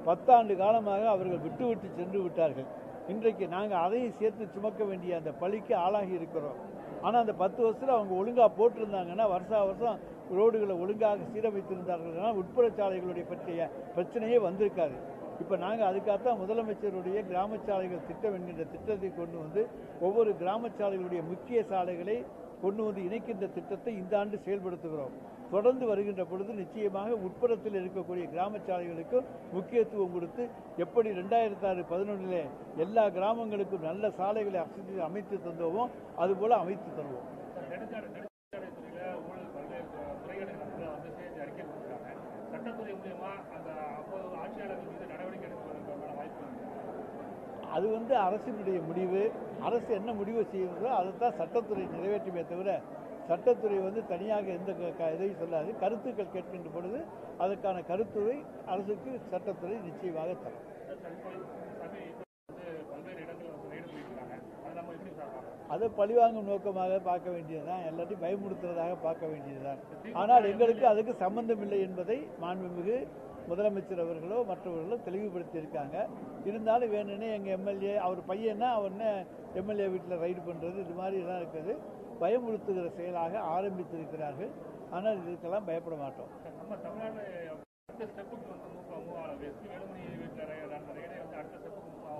பத்தாண்டு காலமாக அவர்கள் விட்டுவிட்டு சென்று விட்டார்கள் இன்றைக்கு நாங்கள் அதையும் சேர்த்து சுமக்க வேண்டிய அந்த பழிக்கு ஆளாகி இருக்கிறோம் ஆனால் அந்த பத்து வருஷத்தில் அவங்க ஒழுங்காக போட்டிருந்தாங்கன்னா வருஷா வருஷம் ரோடுகளை ஒழுங்காக சீரமைத்திருந்தார்கள்னா உட்புற சாலைகளுடைய பற்றிய பிரச்சனையே வந்திருக்காது இப்போ நாங்கள் அதுக்காகத்தான் முதலமைச்சருடைய கிராம சாலைகள் திட்டம் என்கின்ற திட்டத்தை கொண்டு வந்து ஒவ்வொரு கிராம சாலைகளுடைய முக்கிய சாலைகளை கொண்டு வந்து இணைக்கின்ற திட்டத்தை இந்த ஆண்டு செயல்படுத்துகிறோம் தொடர்ந்து வருகின்ற பொழுது நிச்சயமாக உட்புறத்தில் இருக்கக்கூடிய கிராம சாலைகளுக்கு முக்கியத்துவம் கொடுத்து எப்படி ரெண்டாயிரத்தி ஆறு பதினொன்றில் எல்லா கிராமங்களுக்கும் நல்ல சாலைகளை அசைத்து அமைத்து தந்தோமோ அதுபோல அமைத்து தருவோம் நெடுஞ்சாலை நெடுஞ்சாலைத்துறையில ஊழல் பல்வேறு துறைகள் நடந்ததை வந்து சேர்த்து அறிக்கை கொடுக்குறாங்க சட்டத்துறை மூலியமா அந்த அப்போது ஆட்சியாளர்கள் மீது நடவடிக்கை எடுப்பதற்கான வாய்ப்பு இருக்கு அது வந்து அரசினுடைய முடிவு அரசு என்ன முடிவு செய்யுறதோ அதைத்தான் சட்டத்துறை நிறைவேற்றுமே தவிர சட்டத்துறை வந்து தனியாக எந்த க- க- இதையும் சொல்லாது கருத்துக்கள் கேட்கின்ற பொழுது அதற்கான கருத்துரை அரசுக்கு சட்டத்துறை நிச்சயமாக தரும் சமீப வந்து பல்வேறு இடங்களில் வந்து ரைடு பண்ணியிருக்காங்க அதை நம்ம எப்படி சார் பார்க்கணும் அதை பழிவாங்கும் நோக்கமாக பார்க்க வேண்டியதுதான் எல்லாத்தையும் பயமுறுத்துறதாக பார்க்க வேண்டியதுதான் ஆனால் எங்களுக்கு அதுக்கு சம்பந்தம் இல்லை என்பதை மாண்புமிகு முதலமைச்சர் அவர்களோ மற்றவர்களோ தெளிவுபடுத்தி இருக்காங்க இருந்தாலும் வேணும்னே எங்கள் எம்எல்ஏ அவர் பையனா அவர்னு எம்எல்ஏ வீட்டில் ரைடு பண்ணுறது இது மாதிரி எல்லாம் இருக்குது பயமுறுத்துகிற செயலாக ஆரம்பித்திருக்கிறார்கள் ஆனால் இதுக்கெல்லாம் பயப்பட மாட்டோம் நம்ம தமிழ்நாடு அடுத்த ஸ்டெப்புக்கு வந்து மூவ் ஆகும் எஸ்பி வேலுமணி வீட்டில் நடந்த ரைடை வந்து அடுத்த ஸ்டெப்புக்கு மூவ்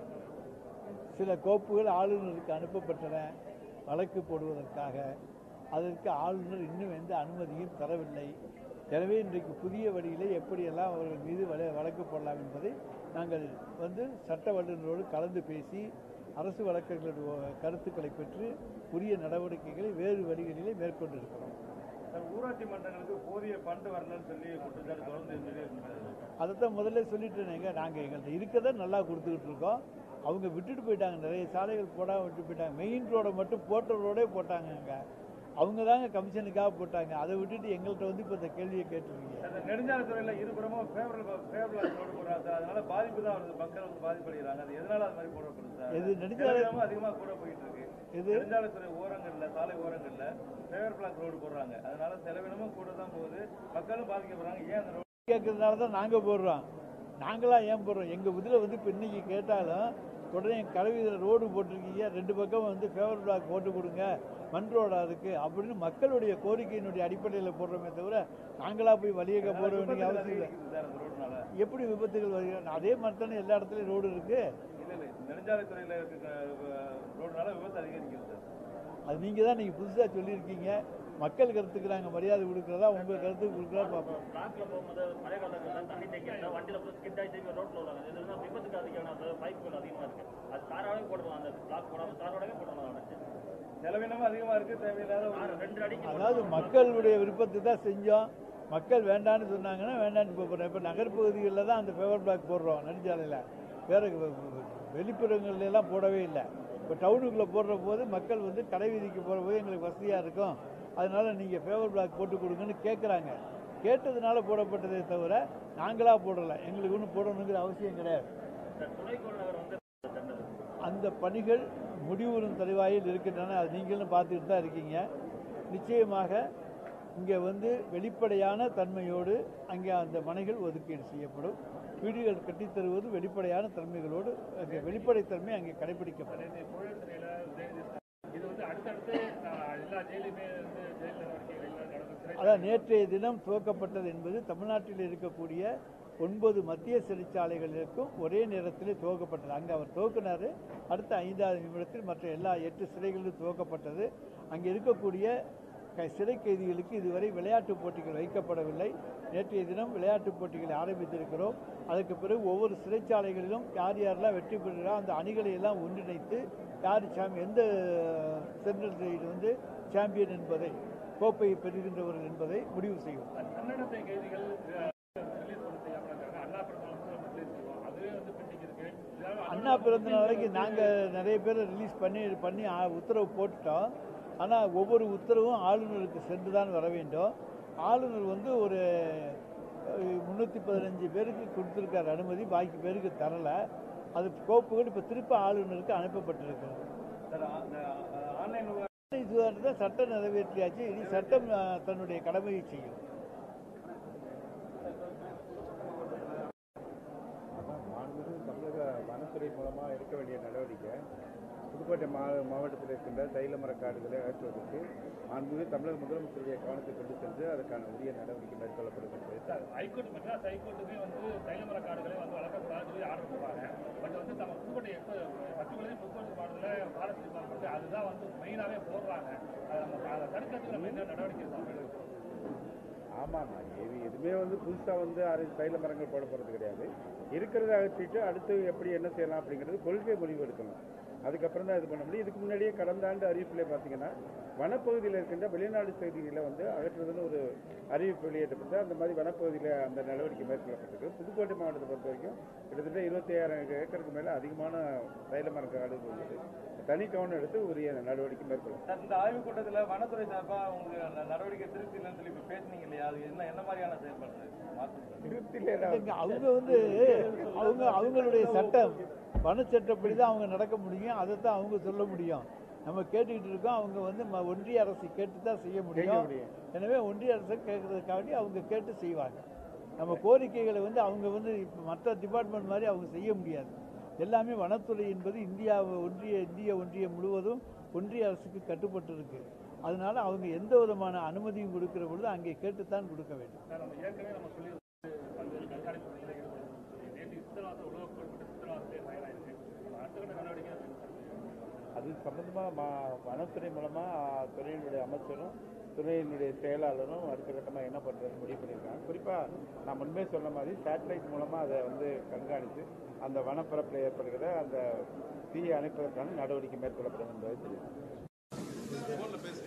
ஆகும் சில கோப்புகள் ஆளுநருக்கு அனுப்பப்பட்டன வழக்கு போடுவதற்காக அதற்கு ஆளுநர் இன்னும் எந்த அனுமதியும் தரவில்லை எனவே இன்றைக்கு புதிய வழியிலே எப்படியெல்லாம் அவர்கள் மீது வழ- வழக்கு போடலாம் என்பதை நாங்கள் வந்து சட்ட வல்லுநரோடு கலந்து பேசி அரசு வழக்கறிஞர்களுடைய கருத்துக்களை பெற்று உரிய நடவடிக்கைகளை வேறு வழிகளிலே மேற்கொண்டிருக்கிறோம் ஊராட்சி மன்றங்களுக்கு போதிய ஃபண்டு வரலன்னு சொல்லி குற்றச்சாட்டு தொடர்ந்து இருந்துட்டே இருக்கிறது அதைத்தான் முதல்ல சொல்லிட்டேனேங்க நாங்கள் எங்கள்கிட்ட இருக்கதை நல்லா கொடுத்துக்கிட்டு இருக்கோம் அவங்க விட்டுட்டு போயிட்டாங்க நிறைய சாலைகள் போடாமல் விட்டு போயிட்டாங்க மெயின் ரோடை மட்டும் போட்ட ரோடே போட்டாங்கங்க அவங்க தாங்க கமிஷனுக்காக போட்டாங்க அதை விட்டுட்டு எங்கள்கிட்ட வந்து இப்போ இந்த கேள்வியை கேட்டிருக்கீங்க அந்த நெடுஞ்சாலைத்துறையில இருபுறமும் ஃபேவரபிள் ஃபேவரபிள் ரோடு போடுறாங்க சார் அதனால பாதிப்பு தான் வருது மக்கள் வந்து பாதிப்படைகிறாங்க அது எதனால அது மாதிரி போடப்படுது சார் எது நெடுஞ்சாலை செலவினமும் அதிகமா கூட போயிட்டு இருக்கு எது நெடுஞ்சாலைத்துறை ஓரங்கள்ல சாலை ஓரங்கள்ல ஃபேவர் பிளாக் ரோடு போடுறாங்க அதனால செலவினமும் கூட தான் போகுது மக்களும் பாதிக்கப்படுறாங்க ஏன் அந்த ரோடு கேட்கறதுனால தான் நாங்கள் போடுறோம் நாங்களா ஏன் போடுறோம் எங்கள் இதில் வந்து இப்போ இன்னைக்கு கேட்டாலும் உடனே கலவீதியில் ரோடு போட்டிருக்கீங்க ரெண்டு பக்கம் வந்து ஃபேவர் பிளாக் போட்டு கொடுங்க மண் ரோடா இருக்கு அப்படின்னு மக்களுடைய கோரிக்கையினுடைய அடிப்படையில் போடுறோமே தவிர நாங்களா போய் வழியக போட வேண்டிய அவசியம் இல்லை அதிகரிக்குது சார் அந்த ரோடுனால எப்படி விபத்துகள் வருகிறது அதே மாதிரி தானே எல்லா இடத்துலையும் ரோடு இருக்கு இல்ல இல்ல நெடுஞ்சாலைத்துறையில இருக்க ரோடுனால விபத்து அதிகரிக்குது சார் அது நீங்கள் தான் நீங்கள் புதுசாக சொல்லியிருக்கீங்க மக்கள் கருத்துக்கு நாங்கள் மரியாதை கொடுக்குறதா உங்கள் கருத்துக்கு கொடுக்குறதா பார்ப்போம் பிளாக்ல போகும்போது மழை காலத்துல தண்ணி தேங்கிட்டா வண்டியில போய் ஸ்கிட் ஆகி திரும்பி ரோட்ல விடுறாங்க இது வந்து விபத்துக்கு அதிகமான அந்த பைப்புகள் அதிகமா இருக்கு அது தாராவே போடலாம் அந்த பிளாக் போடாம தாரோடவே போடலாம் அடைச்சு செலவினமும் அதிகமா இருக்கு தேவையில்லாத ஒரு தார் ரெண்டு அடிக்கு அதாவது மக்களுடைய விருப்பத்தை தான் செஞ்சோம் மக்கள் வேண்டான்னு சொன்னாங்கன்னா வேண்டான்னு போகிறோம் இப்போ நகர்ப்பகுதிகளில் தான் அந்த ஃபேவர் பிளாக் போடுறோம் நெடுஞ்சாலையில் வேறு வெளிப்புறங்கள்ல எல்லாம் போடவே இல்லை இப்போ டவுனுக்குள்ளே போடுற போது மக்கள் வந்து கடை வீதிக்கு போகிற போது எங்களுக்கு வசதியாக இருக்கும் அதனால நீங்கள் ஃபேவர் பிளாக் போட்டு கொடுங்கன்னு கேட்குறாங்க கேட்டதுனால போடப்பட்டதே தவிர நாங்களாக போடலை எங்களுக்கு ஒன்றும் போடணுங்கிற அவசியம் கிடையாது துணைக்கோள் நகர் வந்து தண்டது அந்த பணிகள் முடிவுறும் தருவாயில் இருக்கின்றன அது நீங்களும் பார்த்துக்கிட்டு தான் இருக்கீங்க நிச்சயமாக இங்கே வந்து வெளிப்படையான தன்மையோடு அங்கே அந்த மனைகள் ஒதுக்கீடு செய்யப்படும் வீடுகள் கட்டித் தருவது வெளிப்படையான தன்மைகளோடு அங்கே வெளிப்படைத்தன்மை அங்கே கடைபிடிக்கப்படும் நேற்று தொழில்துறையில உதயநிதி ஸ்டாலின் இது வந்து அடுத்தடுத்து ஆஹ், எல்லா ஜெயிலுமே வந்து ஜெயில் நடவடிக்கைகள் எல்லாம் நடந்த சிறை அதான் நேற்றைய தினம் துவக்கப்பட்டது என்பது தமிழ்நாட்டில் இருக்கக்கூடிய ஒன்பது மத்திய சிறைச்சாலைகளுக்கும் ஒரே நேரத்தில் துவக்கப்பட்டது அங்கே அவர் துவக்கினார் அடுத்த ஐந்தாவது நிமிடத்தில் மற்ற எல்லா எட்டு சிறைகளிலும் துவக்கப்பட்டது அங்கே இருக்கக்கூடிய க- சிறை கைதிகளுக்கு இதுவரை விளையாட்டுப் போட்டிகள் வைக்கப்படவில்லை நேற்றைய தினம் விளையாட்டுப் போட்டிகளை ஆரம்பித்திருக்கிறோம் அதுக்கு பிறகு ஒவ்வொரு சிறைச்சாலைகளிலும் யார் யாரெல்லாம் வெற்றி பெறுகிறா அந்த அணிகளை எல்லாம் ஒன்றிணைத்து யார் சாம் எந்த சென்ட்ரல் சைடு வந்து சாம்பியன் என்பதை கோப்பையை பெறுகின்றவர்கள் என்பதை முடிவு செய்வோம் தன்னடத்தை கைதிகள் ரிலீஸ் பண்ண செய்யாமல் இருக்காங்க அண்ணா பிறந்தநாள் வந்து நம்ம ரிலீஸ் செய்வோம் அதுவே வந்து பெண்டிங் இருக்கு இதாவது அண்ணா பிறந்த நாளைக்கு நாங்கள் நிறைய பேர் ரிலீஸ் பண்ணி பண்ணி ஆ- உத்தரவு போட்டுட்டோம் ஆனால் ஒவ்வொரு உத்தரவும் ஆளுநருக்கு சென்று தான் வர வேண்டும் ஆளுநர் வந்து ஒரு முந்நூற்றி பதினஞ்சு பேருக்கு கொடுத்துருக்காரு அனுமதி பாக்கி பேருக்கு தரலை அது கோப்புகள் இப்போ திருப்பி ஆளுநருக்கு அனுப்பப்பட்டிருக்கிறது சார் அந்த ஆன்லைன் இதுவாக சட்டம் நிறைவேற்றியாச்சு இனி சட்டம் ஆ, தன்னுடைய கடமையை செய்யும் எடுக்க வேண்டிய நடவடிக்கை புதுக்கோட்டை மா மாவட்டத்தில் இருக்கின்ற தைல மர காடுகளை அகற்றுவதற்கு மாண்புமிகு தமிழக முதலமைச்சருடைய கவனத்தை கொண்டு சென்று அதற்கான உரிய நடவடிக்கை மேற்கொள்ளப்படுகிறது சார் ஹைகோர்ட் மெட்ராஸ் ஹைகோர்ட்டுமே வந்து தைலமர காடுகளை வந்து வளர்க்கக்கூடாதுன்னு சொல்லி ஆர்டர் போடுறாங்க பட் வந்து நம்ம புதுக்கோட்டை எப்போ பர்டிகுலர்லி புதுக்கோட்டை மாவட்டத்தில் ஃபாரஸ்ட் டிபார்ட்மெண்ட் அதுதான் வந்து மெயினாகவே போடுறாங்க அதை நம்ம அதை தடுக்கிறதுக்கு நம்ம என்ன நடவடிக்கை எடுக்கணும் ஆமாம்மா இது எதுவுமே வந்து புதுசாக வந்து அரை தைல மரங்கள் போட போகிறது கிடையாது இருக்கிறத அகற்றிட்டு அடுத்து எப்படி என்ன செய்யலாம் அப்படிங்கிறது கொள்கை முடிவு எடுக்கணும் அதுக்கப்புறம் தான் இது பண்ண முடியும் இதுக்கு முன்னாடியே கடந்த ஆண்டு அறிவிப்பில் பார்த்தீங்கன்னா வனப்பகுதியில் இருக்கின்ற வெளிநாடு செய்திகளை வந்து அகற்றுறதுன்னு ஒரு அறிவிப்பு வெளியிட்டப்பட்டு அந்த மாதிரி வனப்பகுதியில் அந்த நடவடிக்கை மேற்கொள்ளப்பட்டிருக்கு புதுக்கோட்டை மாவட்டத்தை பொறுத்த வரைக்கும் கிட்டத்தட்ட இருபத்தி ஆயிரம் ஏக்கருக்கு மேலே அதிகமான தைல மர காடுகள் உள்ளது தனி கவனம் எடுத்து உரிய நடவடிக்கை மேற்கொள்ளும் சார் இந்த ஆய்வுக் கூட்டத்துல வனத்துறை சார்பா உங்களுக்கு அந்த நடவடிக்கை திருப்தி இல்லைன்னு சொல்லி இப்ப பேசுனீங்க இல்லையா அது என்ன என்ன மாதிரியான செயல்பாடு மாற்றம் சார் திருப்தியில் இல்லைங்க, அவங்க வந்து அவங்க அவங்களுடைய சட்டம் வனச்சட்டப்படி தான் அவங்க நடக்க முடியும் அதை தான் அவங்க சொல்ல முடியும் நம்ம கேட்டுக்கிட்டு இருக்கோம் அவங்க வந்து ம- ஒன்றிய அரசு கேட்டு தான் செய்ய முடியும் முடியும். எனவே ஒன்றிய அரசு கேட்கறதுக்காண்டி அவங்க கேட்டு செய்வாங்க நம்ம கோரிக்கைகளை வந்து அவங்க வந்து இப்போ மற்ற டிபார்ட்மெண்ட் மாதிரி அவங்க செய்ய முடியாது எல்லாமே வனத்துறை என்பது இந்தியா ஒன்றிய இந்திய ஒன்றியம் முழுவதும் ஒன்றிய அரசுக்கு கட்டுப்பட்டு இருக்கு அதனால அவங்க எந்த விதமான அனுமதியும் கொடுக்கிற பொழுது அங்கே கேட்டுத்தான் கொடுக்க வேண்டும் சார் நம்ம ஏற்கனவே நம்ம சொல்லி பல்வேறு கண்காணிப்பு பணிகளை ஈடுபடுத்தணும் சொல்லி நேற்று சித்தனவாசம் உலகப்பட்ட சித்தனவாசத்தை பயனாயிருக்கு அடுத்த கட்ட நடவடிக்கை என்ன சார் அது சம்பந்தமாக மா வனத்துறை மூலமாக துறையினுடைய அமைச்சரும் துறையினுடைய செயலாளரும் அடுத்த கட்டமாக என்ன பண்ணுறது முடிவு பண்ணியிருக்காங்க குறிப்பாக நான் முன்பே சொன்ன மாதிரி சேட்டலைட் மூலமாக அதை வந்து கண்காணித்து அந்த வனப்பரப்பில் ஏற்படுகிற அந்த தீயை அணைப்பதற்கான நடவடிக்கை மேற்கொள்ளப்படும் என்பதை தெரியும்